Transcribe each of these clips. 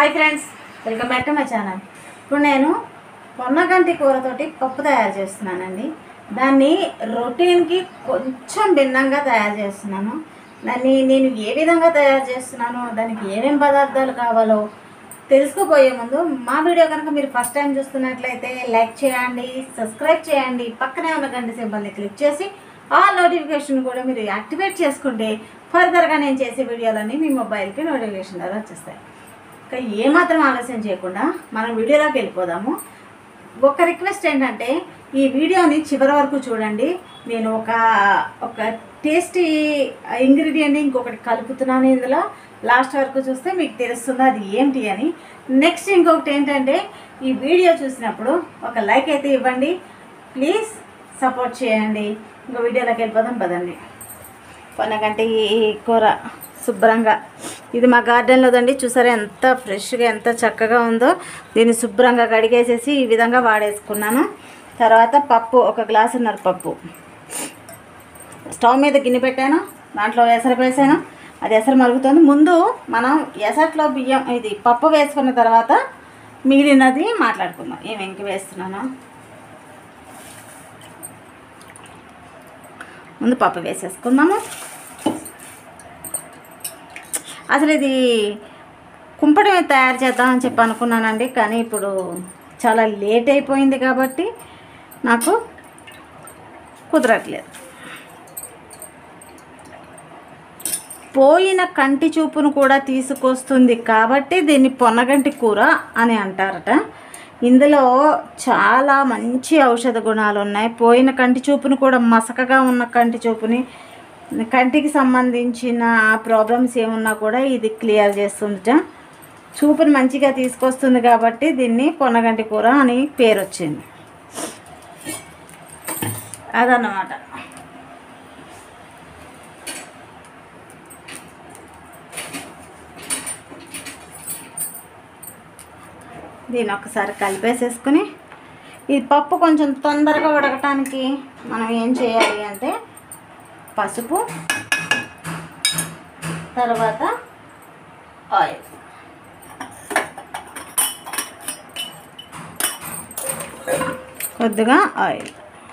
hi friends welcome back to my channel ఇప్పుడు నేను పొన్నగంటి కూరతోటి పప్పు తయారు చేస్తున్నానండి దాన్ని రొటీన్కి కొంచెం భిన్నంగా తయారు చేస్తున్నాను దాన్ని నేను ఏ విధంగా తయారు చేస్తున్నానో దానికి ఏమేమి పదార్థాలు కావాలో తెలుసుకోబోయే ముందు మా వీడియో కనుక మీరు ఫస్ట్ టైం చూస్తున్నట్లయితే లైక్ చేయండి సబ్స్క్రైబ్ చేయండి పక్కనే ఉన్న గంట సింబల్ని క్లిక్ చేసి ఆ నోటిఫికేషన్ కూడా మీరు యాక్టివేట్ చేసుకుంటే ఫర్దర్గా నేను చేసే వీడియోలన్నీ మీ మొబైల్కి నోటిఫికేషన్ ద్వారా వచ్చేస్తాయి ఇంకా ఏమాత్రం ఆలస్యం చేయకుండా మనం వీడియోలోకి వెళ్ళిపోదాము ఒక రిక్వెస్ట్ ఏంటంటే ఈ వీడియోని చివరి వరకు చూడండి నేను ఒక ఒక టేస్టీ ఇంగ్రీడియంట్ ఇంకొకటి కలుపుతున్నాను ఇందులో లాస్ట్ వరకు చూస్తే మీకు తెలుస్తుంది అది ఏంటి అని నెక్స్ట్ ఇంకొకటి ఏంటంటే ఈ వీడియో చూసినప్పుడు ఒక లైక్ అయితే ఇవ్వండి ప్లీజ్ సపోర్ట్ చేయండి ఇంకో వీడియోలోకి వెళ్ళిపోదాం పదండి పొనగంటే ఈ కూర శుభ్రంగా ఇది మా గార్డెన్లోదండి చూసారా ఎంత ఫ్రెష్గా ఎంత చక్కగా ఉందో దీన్ని శుభ్రంగా కడిగేసేసి ఈ విధంగా వాడేసుకున్నాను తర్వాత పప్పు ఒక గ్లాసున్నర పప్పు స్టవ్ మీద గిన్నె పెట్టాను దాంట్లో ఎసరు వేసాను అది ఎసరు మరుగుతుంది ముందు మనం ఎసట్లో బియ్యం ఇది పప్పు వేసుకున్న తర్వాత మిగిలినది మాట్లాడుకుందాం ఏమి ఇంక వేస్తున్నాను ముందు పప్పు వేసేసుకుందాము అసలు ఇది కుంపటమే తయారు చేద్దామని చెప్పి అనుకున్నానండి కానీ ఇప్పుడు చాలా లేట్ అయిపోయింది కాబట్టి నాకు కుదరట్లేదు పోయిన కంటి చూపును కూడా తీసుకొస్తుంది కాబట్టి దీన్ని పొన్నగంటి కూర అని అంటారట ఇందులో చాలా మంచి ఔషధ గుణాలు ఉన్నాయి పోయిన కంటి చూపును కూడా మసకగా ఉన్న కంటి చూపుని కంటికి సంబంధించిన ప్రాబ్లమ్స్ ఏమున్నా కూడా ఇది క్లియర్ చేస్తుందిట చూపుని మంచిగా తీసుకొస్తుంది కాబట్టి దీన్ని పొన్నగంటి కూర అని పేరు వచ్చింది అదన్నమాట దీన్ని ఒకసారి కలిపేసేసుకుని ఈ పప్పు కొంచెం తొందరగా ఉడకటానికి మనం ఏం చేయాలి అంటే పసుపు తర్వాత ఆయిల్ కొద్దిగా ఆయిల్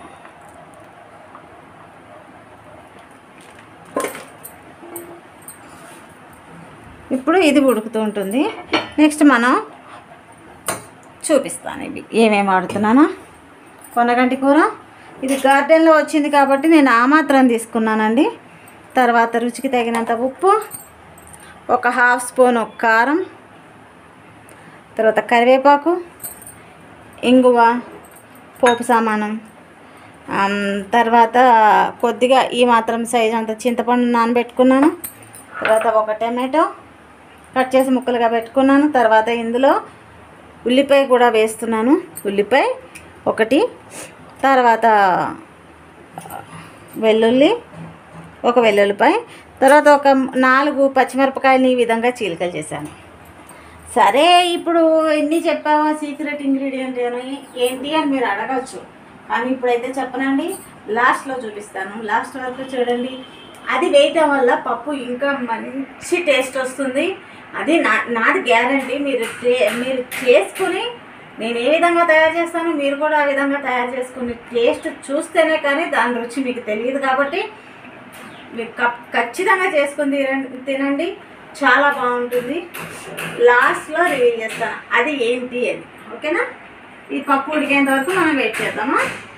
ఇప్పుడు ఇది ఉడుకుతూ ఉంటుంది నెక్స్ట్ మనం చూపిస్తాను ఇవి ఏమేమి వాడుతున్నానో కొనగంటి కూర ఇది గార్డెన్లో వచ్చింది కాబట్టి నేను ఆ మాత్రం తీసుకున్నానండి తర్వాత రుచికి తగినంత ఉప్పు ఒక హాఫ్ స్పూన్ కారం తర్వాత కరివేపాకు ఇంగువ పోపు సామానం ఆమ్, తర్వాత కొద్దిగా ఈ మాత్రం సైజ్ అంత చింతపండు నానబెట్టుకున్నాను తర్వాత ఒక టమాటో కట్ చేసి ముక్కలుగా పెట్టుకున్నాను తర్వాత ఇందులో ఉల్లిపాయ కూడా వేస్తున్నాను ఉల్లిపాయ ఒకటి తర్వాత వెల్లుల్లి ఒక వెల్లుల్లిపాయ తర్వాత ఒక నాలుగు పచ్చిమిరపకాయలు ఈ విధంగా చీలికలు చేశాను సరే ఇప్పుడు ఎన్ని చెప్పావా సీక్రెట్ ఇంగ్రీడియంట్ అని ఏంటి అని మీరు అడగచ్చు కానీ ఇప్పుడైతే చెప్పనండి లాస్ట్లో చూపిస్తాను లాస్ట్ వరకు చూడండి అది వేయటం వల్ల పప్పు ఇంకా మంచి టేస్ట్ వస్తుంది అది నా నాది గ్యారంటీ మీరు టే- మీరు చేసుకుని నేను ఏ విధంగా తయారు చేస్తానో మీరు కూడా ఆ విధంగా తయారు చేసుకుని టేస్ట్ చూస్తేనే కానీ దాని రుచి మీకు తెలియదు కాబట్టి మీరు కప్- ఖచ్చితంగా చేసుకుని తినండి తినండి చాలా బాగుంటుంది లాస్ట్లో రివీల్ చేస్తాను అది ఏంటి అని ఓకేనా ఈ పప్పు ఉడికేంత వరకు మనం వెయిట్ చేద్దామా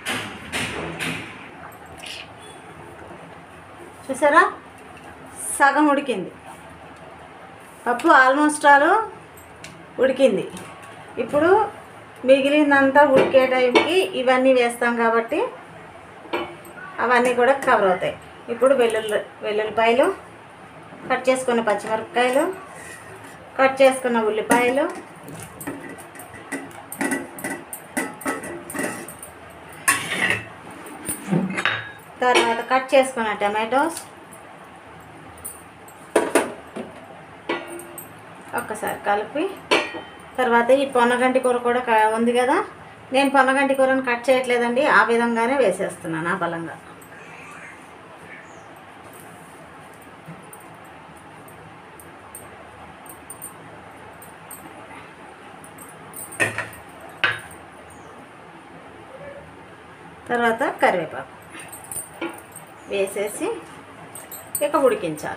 చూసారా సగం ఉడికింది పప్పు ఆల్మోస్ట్ ఆల్ ఉడికింది ఇప్పుడు మిగిలిందంతా ఉడికే టైంకి ఇవన్నీ వేస్తాం కాబట్టి అవన్నీ కూడా కవర్ అవుతాయి ఇప్పుడు వెల్లుల్లి వెల్లుల్లిపాయలు కట్ చేసుకున్న పచ్చిమిరపకాయలు కట్ చేసుకున్న ఉల్లిపాయలు తర్వాత కట్ చేసుకున్న టమాటోస్ ఒక్కసారి కలిపి తర్వాత ఈ పొన్నగంటి కూర కూడా క- ఉంది కదా నేను పొన్నగంటి కూరను కట్ చేయట్లేదండి ఆ విధంగానే వేసేస్తున్నాను ఆ బలంగా తర్వాత కరివేపాకు వేసేసి ఇక ఉడికించాలి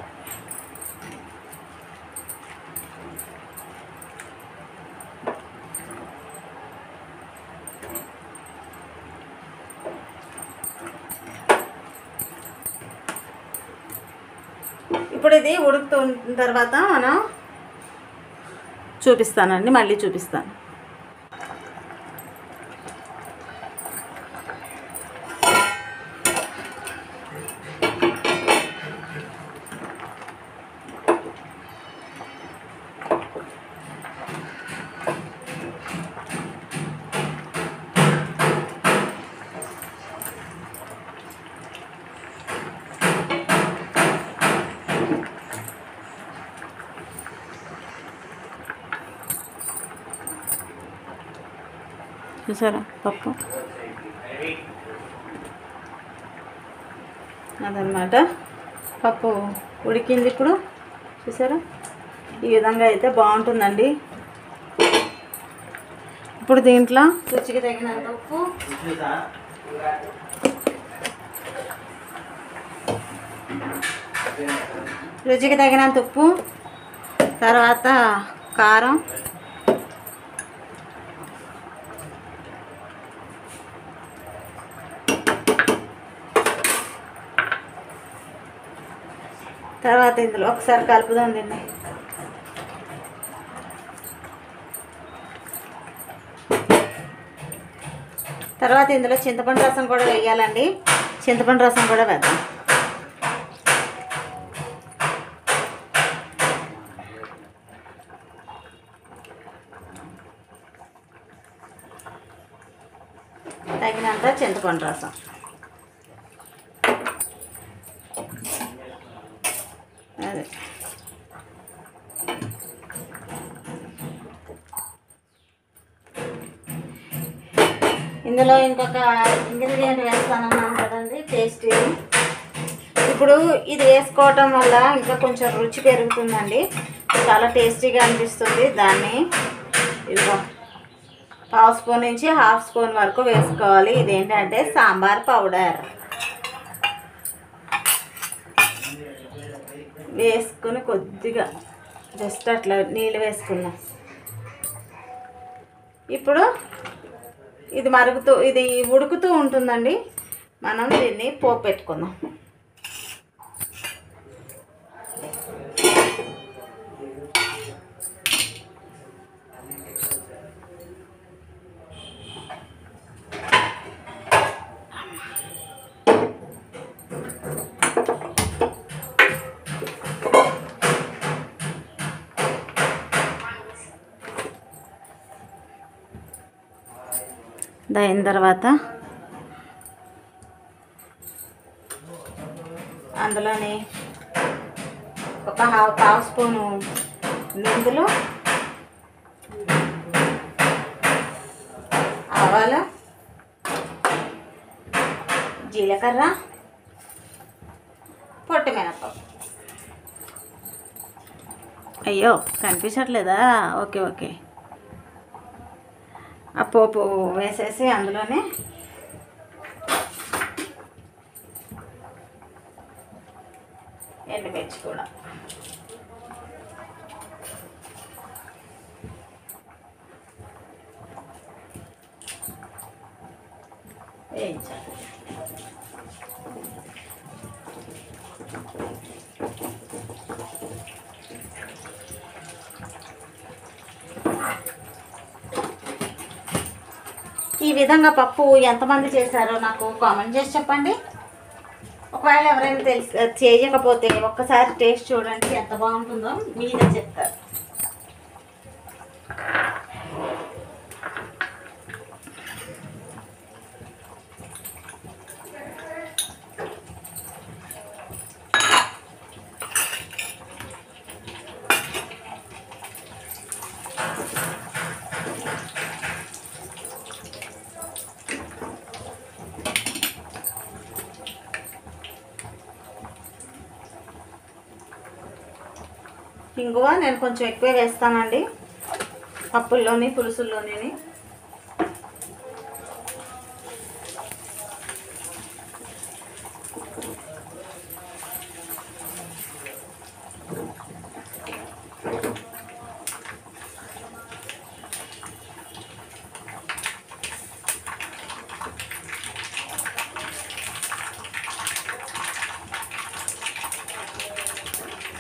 ఇప్పుడు ఇది ఉడుకుతున్న తర్వాత మనం చూపిస్తానండి మళ్ళీ చూపిస్తాను చూసారా పప్పు అదనమాట పప్పు ఉడికింది ఇప్పుడు చూసారా ఈ విధంగా అయితే బాగుంటుందండి ఇప్పుడు దీంట్లో రుచికి తగినంత ఉప్పు రుచికి తగినంత ఉప్పు తర్వాత కారం తర్వాత ఇందులో ఒకసారి కలుపుదాం దీన్ని తర్వాత ఇందులో చింతపండు రసం కూడా వేయాలండి చింతపండు రసం కూడా వేద్దాం తగినంత చింతపండు రసం అదే ఇందులో ఇంకొక ఇంగ్రీడియంట్ వేస్తానన్నాను కదండి టేస్టీ ఇప్పుడు ఇది వేసుకోవటం వల్ల ఇంకా కొంచెం రుచి పెరుగుతుందండి చాలా టేస్టీగా అనిపిస్తుంది దాన్ని ఇదిగో పావు స్పూన్ నుంచి హాఫ్ స్పూన్ వరకు వేసుకోవాలి ఇదేంటంటే సాంబార్ పౌడర్ వేసుకుని కొద్దిగా జస్ట్ అట్లా నీళ్ళు వేసుకున్నాం ఇప్పుడు ఇది మరుగుతూ ఇది ఉడుకుతూ ఉంటుందండి మనం దీన్ని పోపు పెట్టుకుందాం అయిన తర్వాత అందులోని ఒక హాఫ్ పావు స్పూను మెంతులు ఆవాలు జీలకర్ర పొట్టి మినపప్పు అయ్యో కనిపించట్లేదా ఓకే ఓకే ఆ పోపు వేసేసి అందులోనే ఎండుమిర్చి కూడా వేయించాలి ఈ విధంగా పప్పు ఎంతమంది చేశారో నాకు కామెంట్ చేసి చెప్పండి ఒకవేళ ఎవరైనా తెలిసి చేయకపోతే ఒక్కసారి టేస్ట్ చూడండి ఎంత బాగుంటుందో మీరే చెప్తారు ఇంగువ నేను కొంచెం ఎక్కువ వేస్తానండి పప్పుల్లోని పులుసుల్లోని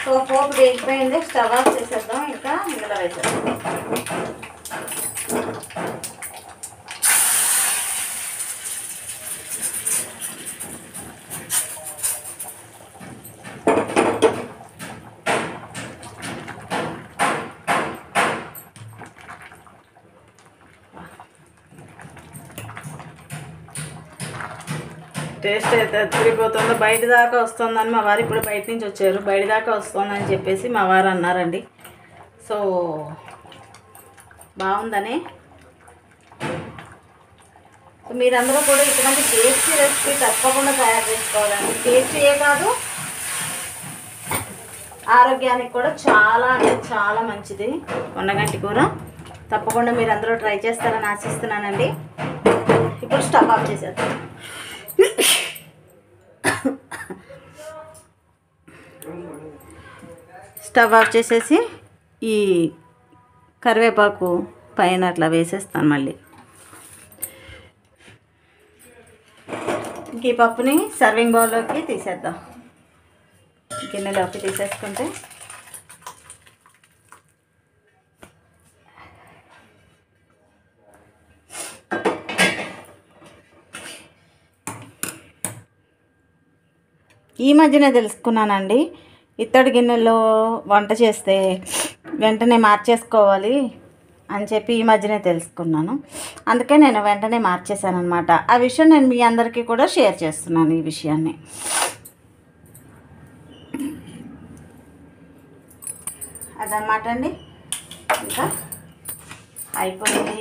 సో పోపు వేగిపోయింది స్టవ్ ఆఫ్ చేసేద్దాం ఇంకా ఇందులో వేసేద్దాం టేస్ట్ అయితే తిరిగిపోతుందో బయట దాకా వస్తుందని మా వారు ఇప్పుడు బయట నుంచి వచ్చారు బయట దాకా వస్తుందని చెప్పేసి మా వారు అన్నారండి సో బాగుందని సో మీరందరూ కూడా ఇటువంటి టేస్టీ రెసిపీ తప్పకుండా తయారు చేసుకోవాలండి టేస్టీయే కాదు ఆరోగ్యానికి కూడా చాలా అంటే చాలా మంచిది కొండగంటి కూర తప్పకుండా మీరు అందరూ ట్రై చేస్తారని ఆశిస్తున్నానండి ఇప్పుడు స్టవ్ ఆఫ్ చేసేద్దాం స్టవ్ ఆఫ్ చేసేసి ఈ కరివేపాకు పైన అట్లా వేసేస్తాను మళ్ళీ ఇంక ఈ పప్పుని సర్వింగ్ బౌల్లోకి తీసేద్దాం గిన్నెలోకి తీసేసుకుంటే ఈ మధ్యనే తెలుసుకున్నానండి ఇత్తడి గిన్నెలో వంట చేస్తే వెంటనే మార్చేసుకోవాలి అని చెప్పి ఈ మధ్యనే తెలుసుకున్నాను అందుకే నేను వెంటనే మార్చేశాను అనమాట ఆ విషయం నేను మీ అందరికీ కూడా షేర్ చేస్తున్నాను ఈ విషయాన్ని అదనమాట అండి ఇంకా అయిపోయింది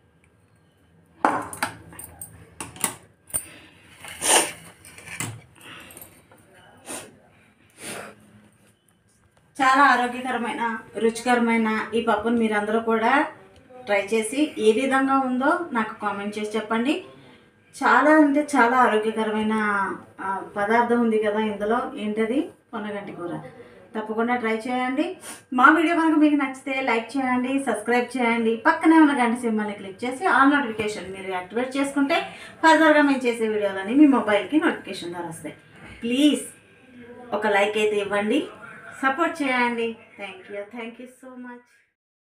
చాలా ఆరోగ్యకరమైన రుచికరమైన ఈ పప్పును మీరందరూ కూడా ట్రై చేసి ఏ విధంగా ఉందో నాకు కామెంట్ చేసి చెప్పండి చాలా అంటే చాలా ఆరోగ్యకరమైన ఆ, పదార్థం ఉంది కదా ఇందులో ఏంటది పొన్నగంటి కూర తప్పకుండా ట్రై చేయండి మా వీడియో కనుక మీకు నచ్చితే లైక్ చేయండి సబ్స్క్రైబ్ చేయండి పక్కనే ఉన్న గంట సింబల్ని క్లిక్ చేసి ఆల్ నోటిఫికేషన్ మీరు యాక్టివేట్ చేసుకుంటే ఫర్దర్గా మేము చేసే వీడియోలన్నీ మీ మొబైల్కి నోటిఫికేషన్ ద్వారా వస్తాయి ప్లీజ్ ఒక లైక్ అయితే ఇవ్వండి సపోర్ట్ చేయండి thank you thank you so much